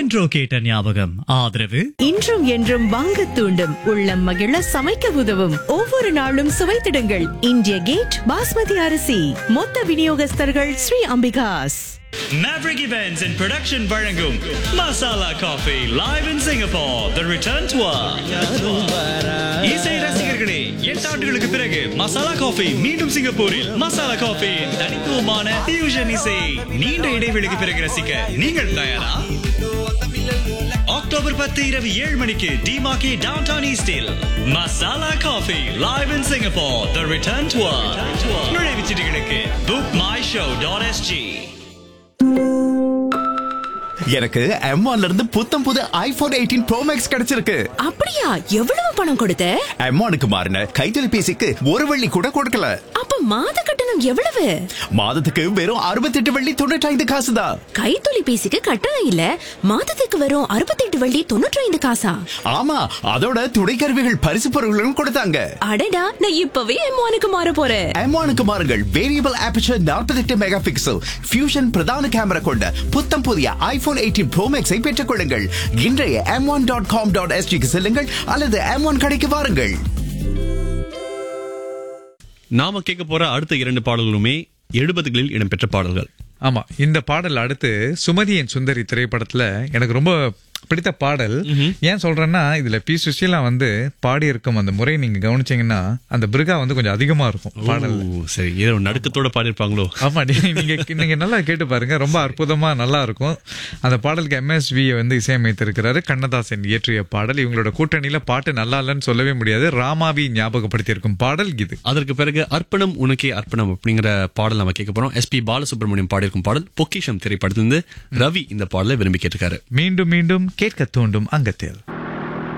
intro கேட்ட ஞாபகம் ஆதரவு இன்றும் என்றும் வாங்க தூண்டும் உள்ளம் மகிழ சமைக்க உதவும் ஒவ்வொரு நாளும் சுவைத்திடுங்கள் இந்திய கேட் பாஸ்மதி அரிசி மொத்த விநியோகஸ்தர்கள் Sri Ambika's Maverick Events and Production வழங்கும் masala coffee live in Singapore the return tour இசை ரசிகர்களே எட்டு ஆண்டுகளுக்கு பிறகு மசாலா காஃபி மீண்டும் சிங்கப்பூரில் மசாலா காஃபி தனித்துவமான fusion இசை நீண்ட இடைவெளிக்கு பிறகு ரசிக்க நீங்கள் தயாரா அக்டோபர் பத்து இரவு ஏழு மணிக்கு டிமாக்கி டவுன் டவுன் ஈஸ்டில் masala coffee live in Singapore the return tour நுழைவுச் சீட்டுகளுக்கு book my show dot SG எனக்கு M1 ல இருந்து புத்தம் புது ஐபோன் எயிட்டீன் ப்ரோ மேக்ஸ் கிடைச்சிருக்கு அப்படியா எவ்வளவு பணம் கொடுத்த M1 க்கு மாறின கைத்தொலைபேசிக்கு ஒரு வெள்ளி கூட கொடுக்கல அப்ப மாத கட்டணம் எவ்வளவு மாதத்துக்கு வெறும் 68 வெள்ளி தொண்ணூற்றி ஐந்து காசு தான் கைத்தொலைபேசிக்கு கட்டணம் இல்ல மாதத்துக்கு வரும் அறுபத்தெட்டு வள்ளி தொண்ணூற்றி ஐந்து காசா ஆமா அதோட துணைக்கருவிகள் பரிசு பொருள்களும் கொடுத்தாங்க அடடா நான் இப்பவே எம்மானுக்கு மாற போறேன் M1 க்கு மாறுங்கள் variable aperture 48 mega pixel fusion பிரதான கேமரா கொண்ட புத்தம் புதிய ஐபோன் எயிட்டீன் ப்ரோ மேக்ஸை பெற்றுக் கொள்ளுங்கள் இன்றைய M one dot com dot எஸ்டிக்கு செல்லுங்கள் அல்லது எம் ஒன் கடைக்கு வாருங்கள் நாம கேட்க போற அடுத்த இரண்டு பாடல்களுமே எழுபதுகளில் இடம்பெற்ற பாடல்கள் ஆமா இந்த பாடல் அடுத்து சுமதியின் சுந்தரி திரைப்படத்துல எனக்கு ரொம்ப பிடித்த பாடல் ஏன் சொல்றேன்னா இதுல பி சுஷீலா வந்து பாடி இருக்கும் அந்த முறை நீங்க கவனிச்சீங்கன்னா அந்த பிருகா வந்து கொஞ்சம் அதிகமா இருக்கும் பாடல் ஓ, சரி ஏதோ நடுக்கத்தோட பாடியிருப்பாங்களோ ஆமா நீ- நீங்க நீங்க நல்லா கேட்டு பாருங்க ரொம்ப அற்புதமா நல்லா இருக்கும் அந்த பாடலுக்கு எம்எஸ்வி வந்து இசையமைத்திருக்கிறாரு கண்ணதாசன் இயற்றிய பாடல் இவங்களோட கூட்டணியில பாட்டு நல்லா இல்லைன்னு சொல்லவே முடியாது ராமாவி ஞாபகப்படுத்தியிருக்கும் பாடல் இது அதற்கு பிறகு அர்ப்பணம் உனக்கே அர்ப்பணம் அப்படிங்கிற பாடல் நம்ம கேட்க போறோம் எஸ்பி பாலசுப்ரமணியம் பாடியிருக்கும் பாடல் பொக்கிஷம் திரைப்படத்திலிருந்து ரவி இந்த பாடலை விரும்பி கேட்டிருக்காரு மீண்டும் மீண்டும் கேட்க தூண்டும் அங்கத்தில்